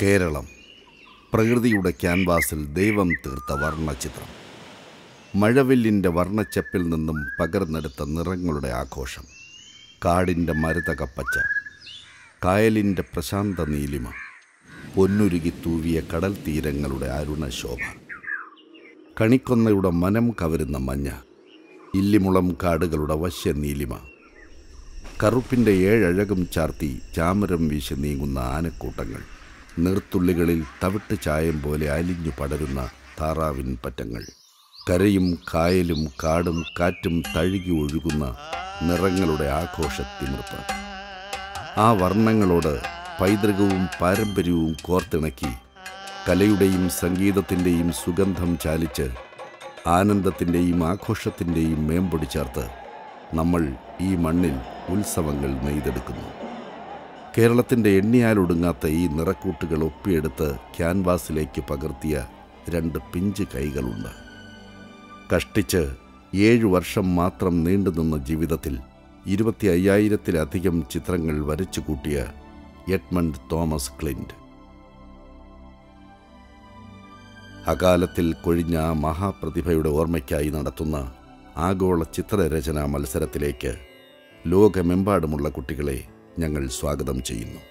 കേരളം പ്രകൃതിയുടെ ക്യാൻവാസിൽ ദൈവം തീർത്ത വർണ്ണചിത്രം മഴവില്ലിൻ്റെ വർണ്ണച്ചെപ്പിൽ നിന്നും പകർന്നെടുത്ത നിറങ്ങളുടെ ആഘോഷം കാടിൻ്റെ മരുതകപ്പച്ച കായലിൻ്റെ പ്രശാന്ത നീലിമ പൊന്നുരുകി തൂവിയ കടൽ തീരങ്ങളുടെ അരുണശോഭ കണിക്കൊന്നയുടെ മനം കവരുന്ന മഞ്ഞ ഇല്ലിമുളം കാടുകളുടെ വശ്യ നീലിമ കറുപ്പിൻ്റെ ഏഴഴകും ചാർത്തി ചാമരം വീശി നീങ്ങുന്ന ആനക്കൂട്ടങ്ങൾ നീർത്തുള്ളികളിൽ തവിട്ട് ചായം പോലെ അലിഞ്ഞു പടരുന്ന താറാവിൻ പറ്റങ്ങൾ കരയും കായലും കാടും കാറ്റും തഴുകി ഒഴുകുന്ന നിറങ്ങളുടെ ആഘോഷത്തിമിർപ്പ് ആ വർണ്ണങ്ങളോട് പൈതൃകവും പാരമ്പര്യവും കോർത്തിണക്കി കലയുടെയും സംഗീതത്തിൻ്റെയും സുഗന്ധം ചാലിച്ച് ആനന്ദത്തിൻ്റെയും ആഘോഷത്തിൻ്റെയും മേമ്പൊടി ചേർത്ത് നമ്മൾ ഈ മണ്ണിൽ ഉത്സവങ്ങൾ നെയ്തെടുക്കുന്നു കേരളത്തിൻ്റെ എണ്ണിയാലൊടുങ്ങാത്ത ഈ നിറക്കൂട്ടുകൾ ഒപ്പിയെടുത്ത് ക്യാൻവാസിലേക്ക് പകർത്തിയ രണ്ട് പിഞ്ച് കൈകളുണ്ട് കഷ്ടിച്ച് ഏഴു വർഷം മാത്രം നീണ്ടുനിന്ന ജീവിതത്തിൽ ഇരുപത്തി അയ്യായിരത്തിലധികം ചിത്രങ്ങൾ വരച്ചു കൂട്ടിയ എഡ്മണ്ട് തോമസ് ക്ലിൻറ്റ് അകാലത്തിൽ കൊഴിഞ്ഞ ആ മഹാപ്രതിഭയുടെ ഓർമ്മയ്ക്കായി നടത്തുന്ന ആഗോള ചിത്രരചനാ മത്സരത്തിലേക്ക് ലോകമെമ്പാടുമുള്ള കുട്ടികളെ ഞങ്ങൾ സ്വാഗതം ചെയ്യുന്നു